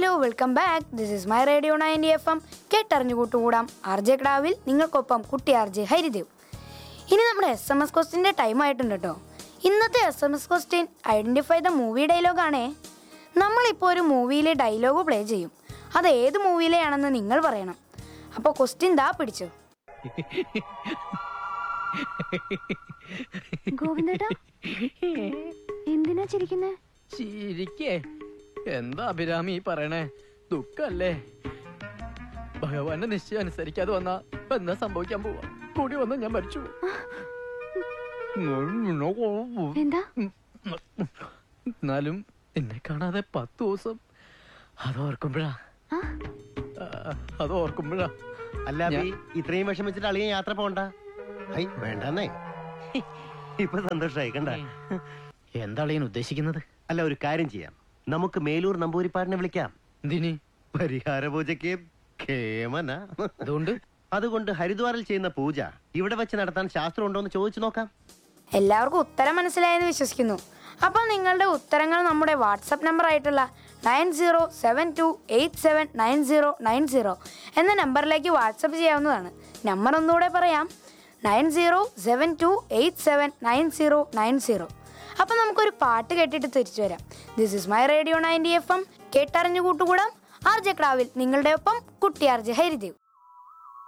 Hello welcome back this is my radio ninety F M കേട്ടറിഞ്ഞു കൂട്ടുകൂടാം R J ക്രാവിൽ നിങ്ങൾക്കൊപ്പം കുട്ടി ആർ ജെ ഹരിദേവ് ഇനി നമ്മുടെ എസ് എം എസ് ക്വസ്റ്റിൻ്റെ ടൈം ആയിട്ടുണ്ട് കേട്ടോ ഇന്നത്തെ S M S question identify the movie ഡയലോഗാണേ നമ്മളിപ്പോൾ ഒരു മൂവിയിലെ ഡയലോഗ് പ്ലേ ചെയ്യും അത് ഏത് മൂവിയിലെയാണെന്ന് നിങ്ങൾ പറയണം അപ്പോൾ ക്വസ്റ്റ്യൻ ദാ പിടിച്ചു ഗോവിന്ദേട്ടാ എന്തിനാ ചിരിക്കുന്നേ ചിരിക്കേ എന്താ അഭിരാമി ഈ പറയണേ ദുഃഖല്ലേ ഭഗവാന്റെ നിശ്ചയം അനുസരിക്കാതെ വന്നാ എന്താ സംഭവിക്കാൻ പോവാ കൂടി വന്ന ഞാൻ മരിച്ചു എന്താ എന്നാലും എന്നെ കാണാതെ പത്ത് ദിവസം അത് ഓർക്കുമ്പോഴാ ആ? ആ, അത് ഓർക്കുമ്പോഴാ അല്ല അഭി ഇത്രയും വിഷമിച്ചിട്ട് അളിയൻ യാത്ര പോണ്ട ഐ വേണ്ടെന്നേ ഇപ്പൊ സന്തോഷമായി കണ്ട എന്താ അളിയൻ ഉദ്ദേശിക്കുന്നത് അല്ല ഒരു കാര്യം ചെയ്യാം നമുക്ക് മേലൂർ നമ്പൂരിപ്പാടിനെ വിളിക്കാം എന്തിനി പരിഹാര പൂജയ്ക്ക് കേമന അതുകൊണ്ട് അതുകൊണ്ട് ഹരിദ്വാറിൽ ചെയ്യുന്ന പൂജ ഇവിടെ വെച്ച് നടത്താൻ ശാസ്ത്രം ഉണ്ടോ എന്ന് ചോദിച്ചു നോക്കാം എല്ലാവർക്കും ഉത്തരം മനസ്സിലായെന്ന് വിശ്വസിക്കുന്നു അപ്പോൾ നിങ്ങളുടെ ഉത്തരങ്ങൾ നമ്മുടെ വാട്സപ്പ് നമ്പർ ആയിട്ടുള്ള nine zero seven two eight seven nine zero nine zero എന്ന നമ്പറിലേക്ക് വാട്സപ്പ് ചെയ്യാവുന്നതാണ് നമ്പർ ഒന്നുകൂടെ പറയാം nine zero seven two eight seven nine zero nine zero അപ്പോൾ നമുക്കൊരു പാട്ട് കേട്ടിട്ട് തിരിച്ചു വരാം this is my radio ninety F M കേട്ടറിഞ്ഞു കൂട്ടുകൂടാം ആർ ജെ ക്രാവിൽ നിങ്ങളുടെ ഒപ്പം കുട്ടി ആർ ജെ ഹരിദേവ്